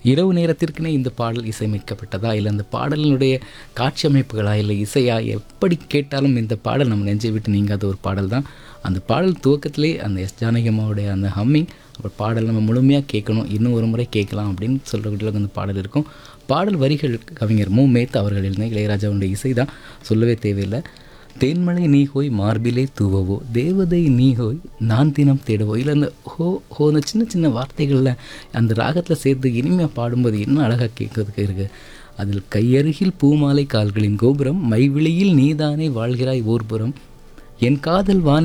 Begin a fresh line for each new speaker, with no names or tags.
இரவு நேரத்திற்குனே இந்த பாடல் இசையமைக்கப்பட்டதா இல்லை அந்த பாடலினுடைய காட்சி அமைப்புகளா இல்லை இசையா எப்படி கேட்டாலும் இந்த பாடல் நம்ம நெஞ்சை விட்டு நீங்காத ஒரு பாடல் தான் அந்த பாடல் துவக்கத்திலே அந்த எஸ் ஜானகி அம்மாவுடைய அந்த ஹம்மிங் அப்புறம் பாடல் நம்ம முழுமையாக கேட்கணும் இன்னும் ஒரு முறை கேட்கலாம் அப்படின்னு சொல்கிறவங்களுக்கு அந்த பாடல் இருக்கும் பாடல் வரிகள் கவிஞர் மு மேத் அவர்கள் எழுதின இளையராஜாவுடைய இசை தான் சொல்லவே தேவையில்லை தேன்மலை நீ ஹோய் மார்பிலே தூவவோ தேவதை நீ ஹோய் நான் தினம் தேடவோ இல்லை அந்த ஹோ ஹோ அந்த சின்ன சின்ன வார்த்தைகளில் அந்த ராகத்தில் சேர்த்து இனிமையாக பாடும்போது என்ன அழகாக கேட்கறதுக்கு இருக்குது அதில் கையருகில் பூமாலை கால்களின் கோபுரம் மைவிழியில் நீதானே வாழ்கிறாய் ஓர்புறம் என் காதல் வாணி